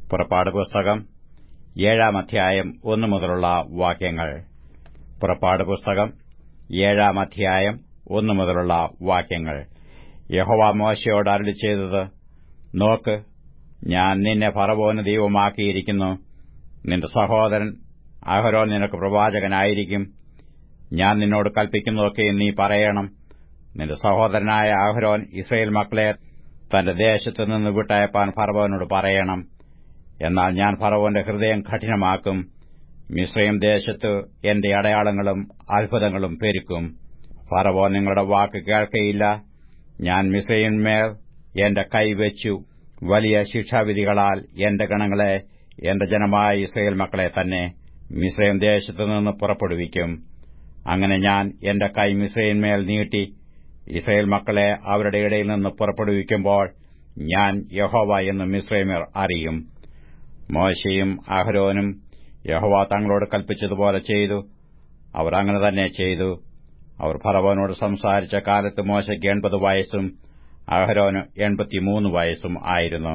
പുറപ്പാട് പുസ്തകം ഏഴാം അധ്യായം ഒന്നു മുതലുള്ള വാക്യങ്ങൾ പുറപ്പാട് പുസ്തകം ഏഴാം അധ്യായം ഒന്നു മുതലുള്ള വാക്യങ്ങൾ യഹോവ മോശയോട് അരുളി ചെയ്തത് നോക്ക് ഞാൻ നിന്നെ ഫറവോന് ദൈവമാക്കിയിരിക്കുന്നു നിന്റെ സഹോദരൻ അഹരോൻ നിനക്ക് പ്രവാചകനായിരിക്കും ഞാൻ നിന്നോട് കൽപ്പിക്കുന്നതൊക്കെ നീ പറയണം നിന്റെ സഹോദരനായ അഹരോൻ ഇസ്രയേൽ മക്കളെ തന്റെ ദേശത്തു നിന്ന് വിട്ടയപ്പാൻ ഫറവോനോട് പറയണം എന്നാൽ ഞാൻ ഫറവോന്റെ ഹൃദയം കഠിനമാക്കും മിശ്രയും ദേശത്ത് എന്റെ അടയാളങ്ങളും അത്ഭുതങ്ങളും പെരുക്കും ഫറവോ നിങ്ങളുടെ വാക്ക് കേൾക്കയില്ല ഞാൻ മിശ്രയിന്മേൽ എന്റെ കൈവച്ചു വലിയ ശിക്ഷാവിധികളാൽ എന്റെ ഗണങ്ങളെ എന്റെ ജനമായ ഇസ്രയേൽ മക്കളെ തന്നെ മിശ്രയും ദേശത്തു നിന്ന് പുറപ്പെടുവിക്കും അങ്ങനെ ഞാൻ എന്റെ കൈ മിശ്രയിന്മേൽ നീട്ടി ഇസ്രയേൽ മക്കളെ അവരുടെ ഇടയിൽ നിന്ന് പുറപ്പെടുവിക്കുമ്പോൾ ഞാൻ യഹോവ എന്ന് മിശ്രൈമർ അറിയും മോശയും അഹരോനും യഹോവ തങ്ങളോട് കൽപ്പിച്ചതുപോലെ ചെയ്തു അവർ അങ്ങനെ തന്നെ ചെയ്തു അവർ ഫറവോനോട് സംസാരിച്ച കാലത്ത് മോശയ്ക്ക് എൺപത് വയസ്സും അഹരോന് എൺപത്തിമൂന്ന് വയസ്സും ആയിരുന്നു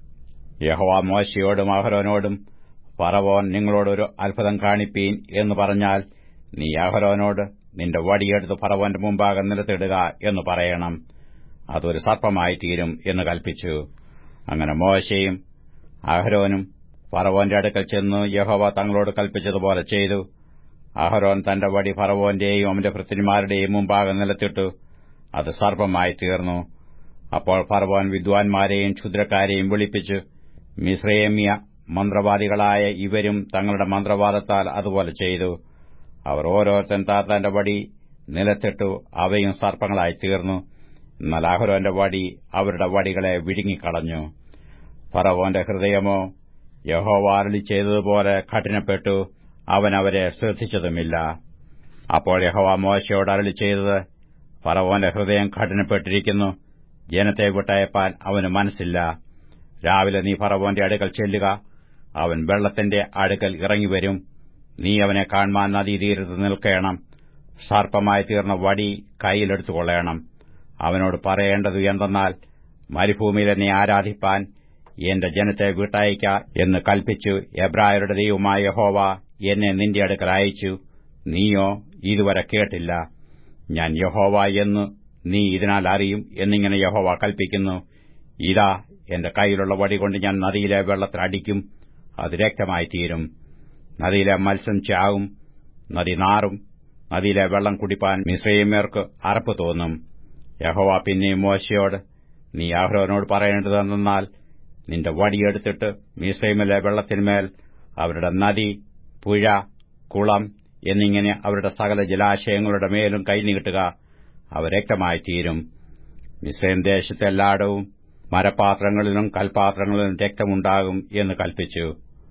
യഹോവ മോശയോടും അഹരോനോടും ഫറവോൻ നിങ്ങളോടൊരു അത്ഭുതം കാണിപ്പീൻ എന്ന് പറഞ്ഞാൽ നീ അഹരോനോട് നിന്റെ വടിയെടുത്ത് ഫറവോന്റെ മുമ്പാകെ നിലത്തിടുക എന്ന് പറയണം അതൊരു സർപ്പമായി തീരും എന്ന് കൽപ്പിച്ചു അങ്ങനെ മോശയും അഹരോനും ഫറവോന്റെ അടുക്കൽ ചെന്ന് യഹോവ തങ്ങളോട് കൽപ്പിച്ചതുപോലെ ചെയ്തു അഹരോൻ തന്റെ വടി ഫറവോന്റെയും അവന്റെ ഭൃത്യന്മാരുടെയും മുമ്പാകെ നിലത്തിട്ടു അത് സർപ്പമായി തീർന്നു അപ്പോൾ ഫറവോൻ വിദ്വാൻമാരെയും ക്ഷുദ്രക്കാരെയും വിളിപ്പിച്ചു മിശ്രേമ്യ മന്ത്രവാദികളായ ഇവരും തങ്ങളുടെ മന്ത്രവാദത്താൽ അതുപോലെ ചെയ്തു അവർ ഓരോരുത്തൻ താത്താന്റെ വടി നിലത്തിട്ടു അവയും സർപ്പങ്ങളായി തീർന്നു എന്നാൽ അഹരോന്റെ വടി അവരുടെ വടികളെ വിഴുങ്ങിക്കളഞ്ഞു ഫറവോന്റെ ഹൃദയമോ യഹോവ അരളി ചെയ്തതുപോലെ കഠിനപ്പെട്ടു അവൻ അവരെ ശ്രദ്ധിച്ചതുമില്ല അപ്പോൾ യഹോവ മോശയോട് അരളി ചെയ്തത് ഫറവോന്റെ ഹൃദയം കഠിനപ്പെട്ടിരിക്കുന്നു ജനത്തെ വിട്ടയപ്പാൻ അവന് മനസ്സില്ല രാവിലെ നീ ഫറവോന്റെ അടുക്കൽ ചെല്ലുക അവൻ വെള്ളത്തിന്റെ അടുക്കൽ ഇറങ്ങിവരും നീ അവനെ കാണുവാൻ നദീതീരത്ത് നിൽക്കണം സർപ്പമായി തീർന്ന വടി കൈയിലെടുത്തുകൊള്ളണം അവനോട് പറയേണ്ടത് എന്തെന്നാൽ മരുഭൂമിയിൽ എന്നെ ആരാധിപ്പാൻ എന്റെ ജനത്തെ വിട്ടയക്ക എന്ന് കൽപ്പിച്ചു എബ്രായരുടെ ദൈവമായ യഹോവ എന്നെ നിന്റെ അടുക്കൽ അയച്ചു നീയോ ഇതുവരെ കേട്ടില്ല ഞാൻ യഹോവ എന്ന് നീ ഇതിനാൽ അറിയും എന്നിങ്ങനെ യഹോവ കൽപ്പിക്കുന്നു ഇതാ എന്റെ കൈയിലുള്ള വടി കൊണ്ട് ഞാൻ നദിയിലെ വെള്ളത്തിൽ അടിക്കും അത് രക്തമായി തീരും നദിയിലെ മത്സ്യം ചാവും നദി നാറും നദിയിലെ വെള്ളം കുടിപ്പാൻ മിശ്രൈമ്യർക്ക് അറപ്പ് തോന്നും യഹോവ പിന്നെയും മോശയോട് നീ അഹ്റോനോട് പറയേണ്ടതെന്നാൽ നിന്റെ വടിയെടുത്തിട്ട് മിശ്രൈമിലെ വെള്ളത്തിന്മേൽ അവരുടെ നദി പുഴ കുളം എന്നിങ്ങനെ അവരുടെ സകല ജലാശയങ്ങളുടെ മേലും കൈനീട്ടുക അവ രക്തമായി തീരും മിശ്രൈം ദേശത്തെല്ലായിടവും മരപാത്രങ്ങളിലും കൽപാത്രങ്ങളിലും രക്തമുണ്ടാകും എന്ന് കൽപ്പിച്ചു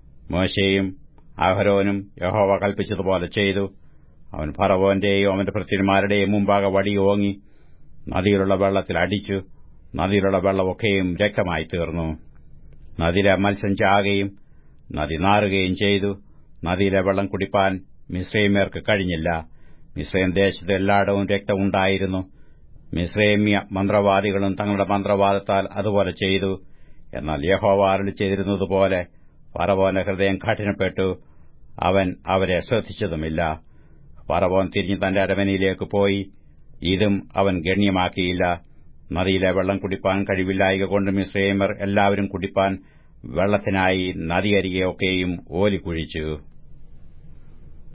മോശയും അഹരോനും യഹോവ കൽപ്പിച്ചതുപോലെ ചെയ്തു അവൻ ഫറവോന്റെയും അവന്റെ ഭൃത്യന്മാരുടെയും മുമ്പാകെ വടി ഓങ്ങി നദിയിലുള്ള വെള്ളത്തിൽ അടിച്ചു നദിയിലുള്ള വെള്ളമൊക്കെയും രക്തമായി തീർന്നു നദിയിലെ മത്സ്യം ചാകുകയും നദി നാറുകയും ചെയ്തു നദിയിലെ വെള്ളം കുടിപ്പാൻ മിശ്രൈമ്യർക്ക് കഴിഞ്ഞില്ല മിശ്രൈം ദേശത്ത് എല്ലായിടവും രക്തമുണ്ടായിരുന്നു മിശ്രൈമ്യ മന്ത്രവാദികളും തങ്ങളുടെ മന്ത്രവാദത്താൽ അതുപോലെ ചെയ്തു എന്നാൽ യഹോവ അരളി ചെയ്തിരുന്നതുപോലെ ഫറവോന്റെ ഹൃദയം കഠിനപ്പെട്ടു അവൻ അവരെ ശ്രദ്ധിച്ചതുമില്ല ഫറവോൻ തിരിഞ്ഞ് തന്റെ അരമനയിലേക്ക് പോയി ഇതും അവൻ ഗണ്യമാക്കിയില്ല നദിയിലെ വെള്ളം കുടിപ്പാൻ കഴിവില്ലായക കൊണ്ട് മിശ്രൈമർ എല്ലാവരും കുടിപ്പാൻ വെള്ളത്തിനായി നദിയരികെയൊക്കെയും ഓലി കുഴിച്ചു